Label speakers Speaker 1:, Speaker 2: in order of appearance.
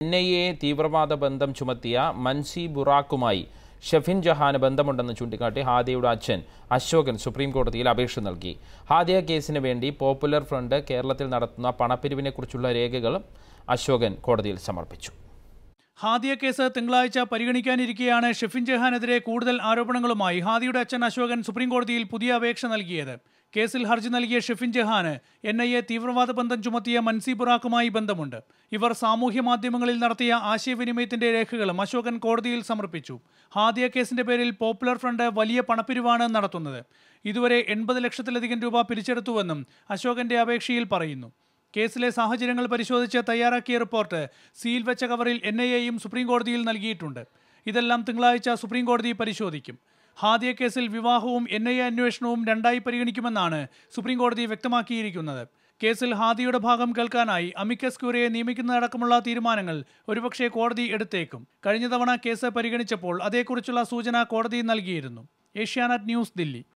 Speaker 1: N I A തീവ്രവാദ ബന്ധം ചുമത്തിയ മൻസി ബുറാക്കുമായി ഷെഫിൻ ജഹാന് ബന്ധമുണ്ടെന്ന് ചൂണ്ടിക്കാട്ടി ഹാദിയയുടെ അച്ഛൻ അശോകൻ സുപ്രീം കോടതിയിൽ അപേക്ഷ നൽകി ഹാദിയ കേസിന് വേണ്ടി പോപ്പുലർ ഫ്രണ്ട് കേരളത്തിൽ നടത്തുന്ന പണപ്പിരിവിനെക്കുറിച്ചുള്ള രേഖകൾ അശോകൻ കോടതിയിൽ സമർപ്പിച്ചു
Speaker 2: ഹാദിയ കേസ് തിങ്കളാഴ്ച പരിഗണിക്കാനിരിക്കെയാണ് ഷെഫിൻ ജഹാനെതിരെ കൂടുതൽ ആരോപണങ്ങളുമായി ഹാദിയുടെ അച്ഛൻ അശോകൻ സുപ്രീം കോടതിയിൽ പുതിയ അപേക്ഷ നൽകിയത് കേസിൽ ഹർജി നൽകിയ ഷെഫിൻ ജഹാന് എൻ ഐ എ തീവ്രവാദ ബന്ധം ചുമത്തിയ മൻസി ബുറാക്കുമായി ബന്ധമുണ്ട് ഇവർ സാമൂഹ്യ മാധ്യമങ്ങളിൽ നടത്തിയ ആശയവിനിമയത്തിന്റെ രേഖകളും അശോകൻ കോടതിയിൽ സമർപ്പിച്ചു ഹാദിയ കേസിന്റെ പേരിൽ പോപ്പുലർ ഫ്രണ്ട് വലിയ പണപ്പിരിവാണ് നടത്തുന്നത് ഇതുവരെ എൺപത് ലക്ഷത്തിലധികം രൂപ പിരിച്ചെടുത്തുവെന്നും അശോകന്റെ അപേക്ഷയിൽ പറയുന്നു കേസിലെ സാഹചര്യങ്ങൾ പരിശോധിച്ച് തയ്യാറാക്കിയ റിപ്പോർട്ട് സീൽ വെച്ച കവറിൽ എൻ ഐ എയും സുപ്രീം കോടതിയിൽ നൽകിയിട്ടുണ്ട് ഇതെല്ലാം തിങ്കളാഴ്ച സുപ്രീം കോടതി പരിശോധിക്കും ഹാദിയ കേസിൽ വിവാഹവും എൻ ഐ എ അന്വേഷണവും രണ്ടായി പരിഗണിക്കുമെന്നാണ് സുപ്രീം കോടതി വ്യക്തമാക്കിയിരിക്കുന്നത് കേസിൽ ഹാദിയുടെ ഭാഗം കേൾക്കാനായി അമിക്കസ് ക്യൂറിയെ നിയമിക്കുന്നതടക്കമുള്ള തീരുമാനങ്ങൾ ഒരുപക്ഷെ കോടതി എടുത്തേക്കും കഴിഞ്ഞ തവണ കേസ് പരിഗണിച്ചപ്പോൾ അതേക്കുറിച്ചുള്ള സൂചന കോടതി നൽകിയിരുന്നു ഏഷ്യാനെറ്റ് ന്യൂസ് ദില്ലി